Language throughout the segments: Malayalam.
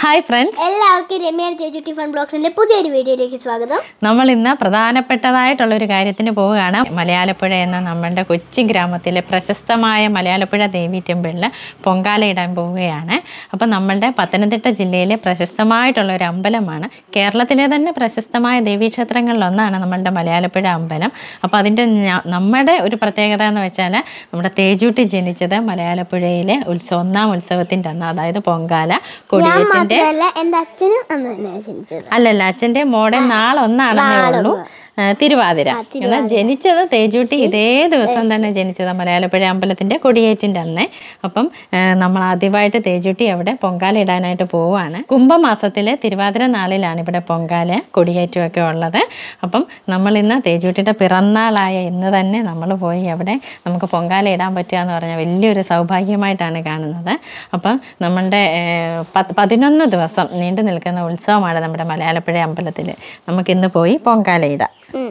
ഹായ് ഫ്രണ്ട്സ് എല്ലാവർക്കും രമ്യ ചേച്ചി ടിഫൺ ബ്ലോഗ്സിന്റെ പുതിയൊരു വീഡിയോയിലേക്ക് സ്വാഗതം നമ്മൾ ഇന്ന് പ്രധാനപ്പെട്ടതായിട്ടുള്ള ഒരു കാര്യത്തിന് പോവുകയാണ് മലയാളപ്പുഴ എന്ന നമ്മുടെ കൊച്ചി ഗ്രാമത്തിലെ പ്രശസ്തമായ മലയാളപ്പുഴ ദേവി ടെമ്പിളിൽ പൊങ്കാലയിടാൻ പോവുകയാണ് അപ്പം നമ്മളുടെ പത്തനംതിട്ട ജില്ലയിലെ പ്രശസ്തമായിട്ടുള്ള ഒരു അമ്പലമാണ് കേരളത്തിലെ തന്നെ പ്രശസ്തമായ ദേവീക്ഷേത്രങ്ങളിലൊന്നാണ് നമ്മളുടെ മലയാളപ്പുഴ അമ്പലം അപ്പോൾ അതിൻ്റെ ഞ- നമ്മുടെ ഒരു പ്രത്യേകത എന്ന് വെച്ചാൽ നമ്മുടെ തേജൂട്ടി ജനിച്ചത് മലയാളപ്പുഴയിലെ ഉത്സവം ഒന്നാം ഉത്സവത്തിൻ്റെ അന്ന് അതായത് പൊങ്കാല ഞാൻ കൊടിയേറ്റിൻ്റെ മാത്രമല്ല എന്റെ അച്ഛനും അന്ന് തന്നെയാണ് ജനിച്ചത് അല്ലല്ല അച്ഛൻ്റെ മോടെ നാളൊന്നാണെന്നേ ഉള്ളൂ ആ, തിരുവാതിര എന്നാൽ ജനിച്ചത് തേജൂട്ടി ഇതേ ദിവസം തന്നെ ജനിച്ചത് മലയാളപ്പുഴ അമ്പലത്തിന്റെ കൊടിയേറ്റിന്റെ അന്നേ അപ്പം ആ, നമ്മൾ ആദ്യമായിട്ട് തേജൂട്ടി അവിടെ പൊങ്കാല ഇടാനായിട്ട് പോവുകയാണ് കുംഭമാസത്തിലെ തിരുവാതിര നാളിലാണ് ഇവിടെ പൊങ്കാല കൊടിയേറ്റും ഒക്കെ ഉള്ളത് അപ്പം നമ്മൾ ഇന്ന് തേജൂട്ടിയുടെ പിറന്നാളായ ഇന്ന് തന്നെ നമ്മൾ പോയി അവിടെ നമുക്ക് പൊങ്കാല ഇടാൻ പറ്റുക എന്ന് പറഞ്ഞാൽ വലിയൊരു സൗഭാഗ്യമായിട്ടാണ് കാണുന്നത് അപ്പം നമ്മളുടെ ഏർ, പത്ത് പതിനൊന്ന് ദിവസം നീണ്ടു നിൽക്കുന്ന ഉത്സവമാണ് നമ്മുടെ മലയാളപ്പുഴ അമ്പലത്തിൽ നമുക്കിന്ന് പോയി പൊങ്കാല ഇടാം ഉം.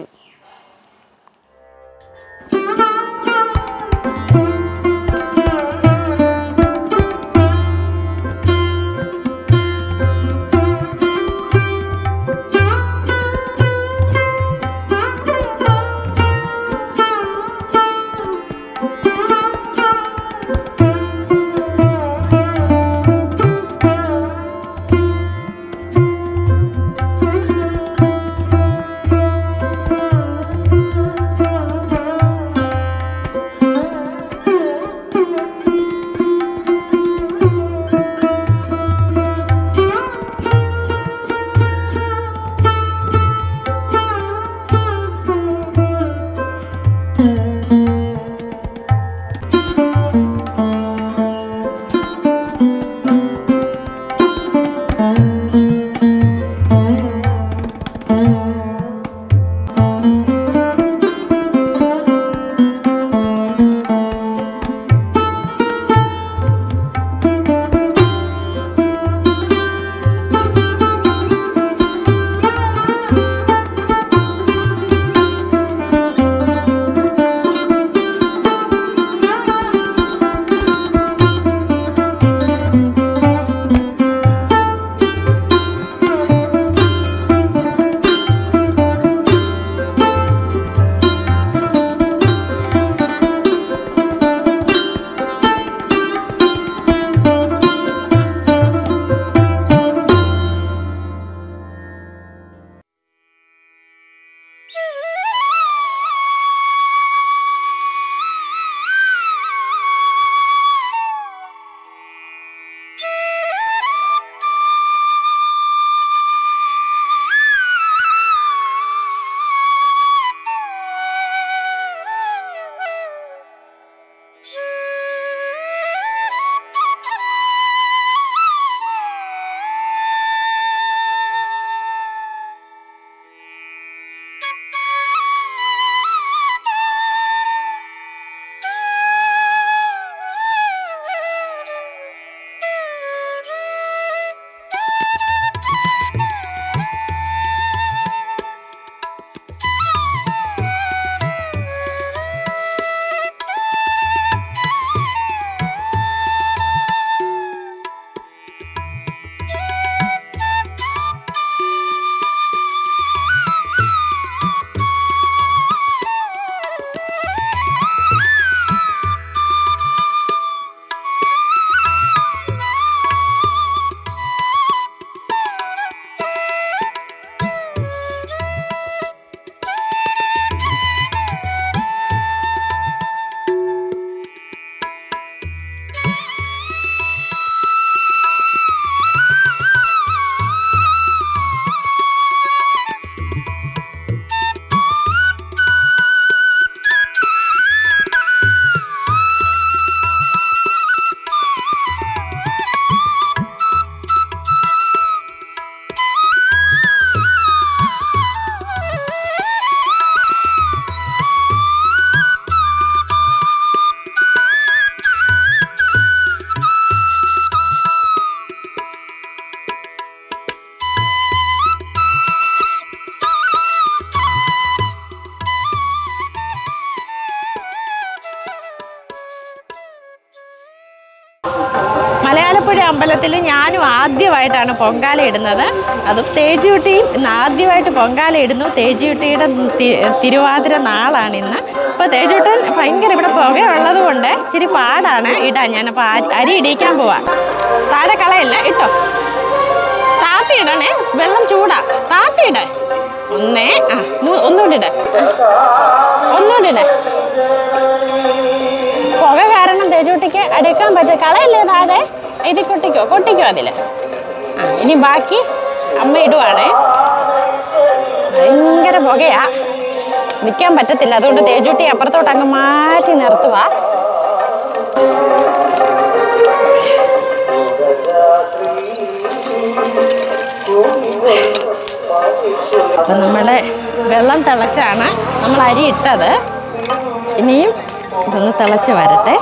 അമ്പലത്തിൽ ഞാനും ആദ്യമായിട്ടാണ് പൊങ്കാല ഇടുന്നത് അതും തേജുകുട്ടിയും ഇന്ന് ആദ്യമായിട്ട് പൊങ്കാല ഇടുന്നു തേജുകുട്ടിയുടെ തി- തിരുവാതിര നാളാണ് ഇന്ന് അപ്പോൾ തേജുട്ടൻ ഭയങ്കര ഇവിടെ പുകയുള്ളത് കൊണ്ട് ഇച്ചിരി പാടാണ് ഇടാൻ ഞാനപ്പോൾ അരി ഇടിക്കാൻ പോവാ താഴെ കളയില്ല ഇട്ടോ താത്തി ഇടണേ വെള്ളം ചൂടാ താത്തി ഇട ഒന്നേ ആ മൂ- ഒന്നുകൂടി ഇട ഒന്നുകൂടി ഇട പുക കാരണം തേജൂട്ടിക്ക് അടുക്കാൻ പറ്റും കളയല്ലേ താഴെ ഇത് കൊട്ടിക്കോ കൊട്ടിക്കോ അതില് ആ ഇനി ബാക്കി അമ്മ ഇടുവാണേ ഭയങ്കര പുകയാ നിൽക്കാൻ പറ്റത്തില്ല അതുകൊണ്ട് തേജൂട്ടി അപ്പുറത്തോട്ട് അങ്ങ് മാറ്റി നിർത്തുവാ അപ്പം നമ്മുടെ വെള്ളം തിളച്ചാണ് നമ്മൾ അരി ഇട്ടത് ഇനിയും ഇതൊന്ന് തിളച്ച് വരട്ടെ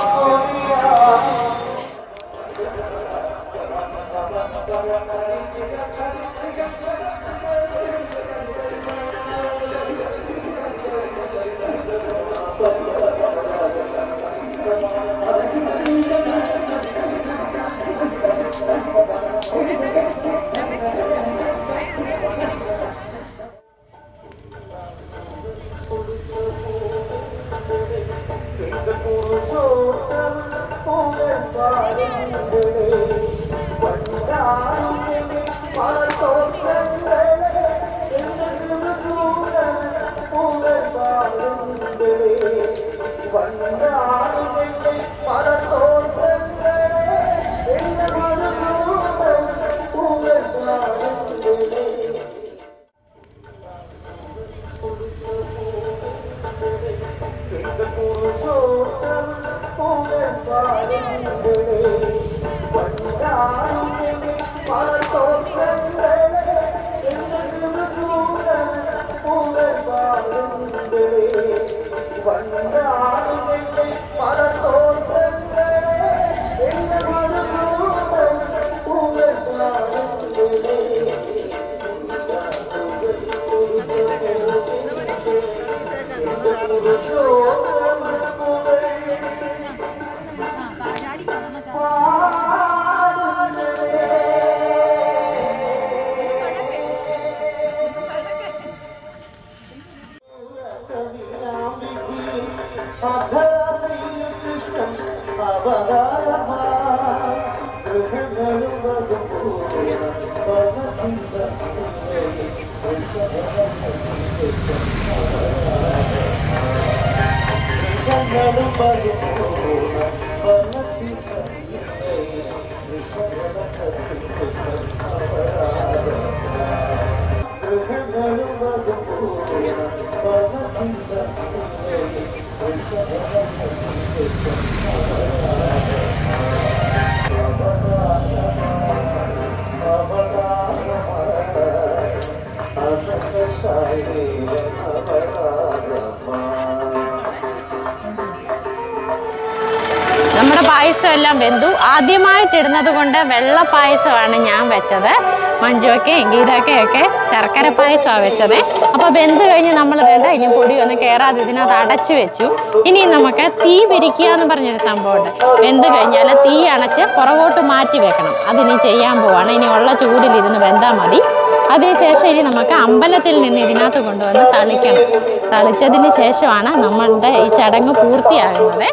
നമ്മുടെ പായസം എല്ലാം വെന്തു ആദ്യമായിട്ട് ഇടുന്നത് കൊണ്ട് വെള്ള പായസമാണ് ഞാൻ വെച്ചത് മഞ്ജുവൊക്കെയും ഗീതയൊക്കെയൊക്കെ ശർക്കര പായസമാണ് വെച്ചത് അപ്പോൾ വെന്ത് കഴിഞ്ഞ് നമ്മൾ വേണ്ട ഇനി പൊടിയൊന്നും കയറാതെ ഇതിനകത്ത് അടച്ചു വെച്ചു ഇനി നമുക്ക് തീ പിരിക്കുക എന്ന് പറഞ്ഞൊരു സംഭവമുണ്ട് വെന്ത് കഴിഞ്ഞാൽ തീ അണച്ച് പുറകോട്ട് മാറ്റി വെക്കണം അതിനി ചെയ്യാൻ പോവാണ് ഇനി ഉള്ള ചൂടിലിരുന്ന് വെന്താൽ മതി അതിനുശേഷം ഇനി നമുക്ക് അമ്പലത്തിൽ നിന്ന് ഇതിനകത്ത് കൊണ്ടുവന്ന് തളിക്കണം തളിച്ചതിന് ശേഷമാണ് നമ്മളുടെ ഈ ചടങ്ങ് പൂർത്തിയാകുന്നത്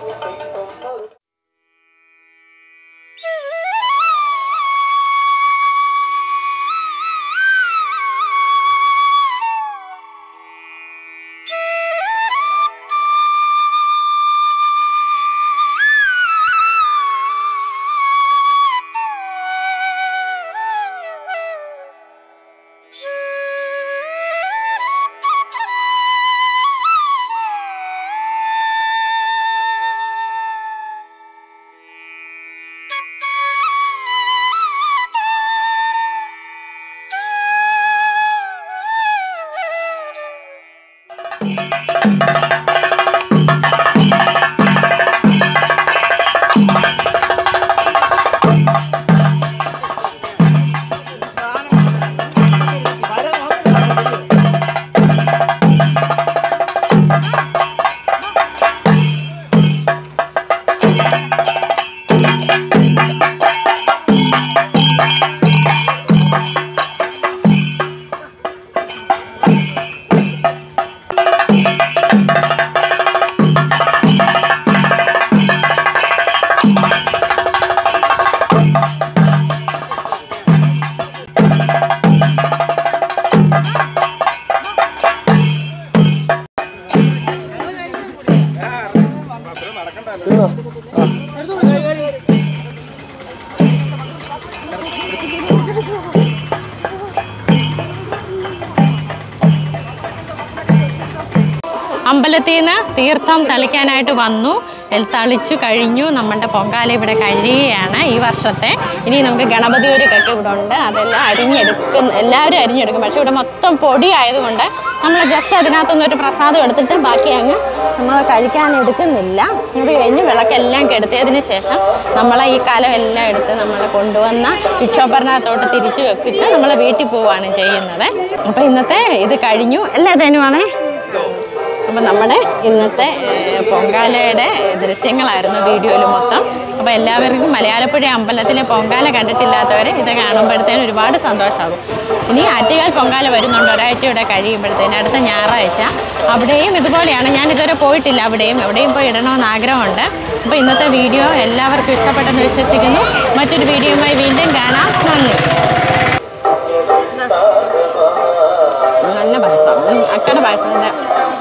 അമ്പലത്തിൽ നിന്ന് തീർത്ഥം തളിക്കാനായിട്ട് വന്നു എൽ- തളിച്ചു കഴിഞ്ഞു നമ്മുടെ പൊങ്കാല ഇവിടെ കഴിയുകയാണ് ഈ വർഷത്തെ ഇനി നമുക്ക് ഗണപതി ഒരുക്കൊക്കെ ഇവിടെ ഉണ്ട് അതെല്ലാം അരിഞ്ഞെടുക്കും എല്ലാവരും അരിഞ്ഞെടുക്കും പക്ഷേ ഇവിടെ മൊത്തം പൊടി ആയതുകൊണ്ട് നമ്മൾ ജസ്റ്റ് അതിനകത്തുനിന്ന് ഒരു പ്രസാദം എടുത്തിട്ട് ബാക്കി അങ്ങ് നമ്മൾ കഴിക്കാൻ എടുക്കുന്നില്ല ഇത് കഴിഞ്ഞ് വിളക്കെല്ലാം കെടുത്തിയതിന് ശേഷം നമ്മൾ ഈ കാലം എല്ലാം എടുത്ത് നമ്മൾ കൊണ്ടുവന്ന ഭിക്ഷോപരണത്തോട്ട് തിരിച്ചു വെക്കിട്ട് നമ്മൾ വീട്ടിൽ പോവുകയാണ് ചെയ്യുന്നത് അപ്പോൾ ഇന്നത്തെ ഇത് കഴിഞ്ഞു എല്ലാ തനുവാണേ അപ്പം നമ്മുടെ ഇന്നത്തെ ഏഹ്, പൊങ്കാലയുടെ ദൃശ്യങ്ങളായിരുന്നു വീഡിയോയിൽ മൊത്തം അപ്പോൾ എല്ലാവർക്കും മലയാളപ്പുഴ അമ്പലത്തിലെ പൊങ്കാല കണ്ടിട്ടില്ലാത്തവർ ഇത് കാണുമ്പോഴത്തേനും ഒരുപാട് സന്തോഷമാകും ഇനി ആറ്റുകാൽ പൊങ്കാല വരുന്നുണ്ട് ഒരാഴ്ച ഇവിടെ കഴിയുമ്പോഴത്തേനും അടുത്ത ഞായറാഴ്ച അവിടെയും ഇതുപോലെയാണ് ഞാൻ ഇതുവരെ പോയിട്ടില്ല അവിടെയും എവിടെയും പോയി ഇടണമെന്ന് ആഗ്രഹമുണ്ട് അപ്പോൾ ഇന്നത്തെ വീഡിയോ എല്ലാവർക്കും ഇഷ്ടപ്പെട്ടെന്ന് വിശ്വസിക്കുന്നു മറ്റൊരു വീഡിയോയുമായി വീണ്ടും കാണാം നന്ദി നല്ല പായസം അക്കടെ പായസത്തിൻ്റെ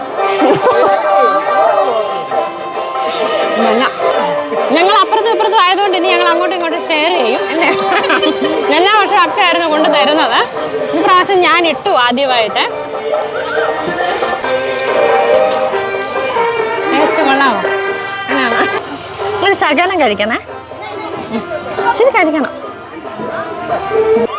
നല്ല ഞങ്ങൾ അപ്പുറത്തും ഇപ്പുറത്തും ആയതുകൊണ്ട് ഇനി ഞങ്ങൾ അങ്ങോട്ടും ഇങ്ങോട്ടും ഷെയർ ചെയ്യും അല്ലേ എല്ലാ വർഷവും അക്കയായിരുന്നു കൊണ്ട് തരുന്നത് ഈ പ്രാവശ്യം ഞാൻ ഇട്ടു ആദ്യമായിട്ട് ടേസ്റ്റ് കൊള്ളാമോ അങ്ങനെയാണോ ഒരു ശകലം കഴിക്കണേ ഉം. ഇച്ചിരി കഴിക്കണം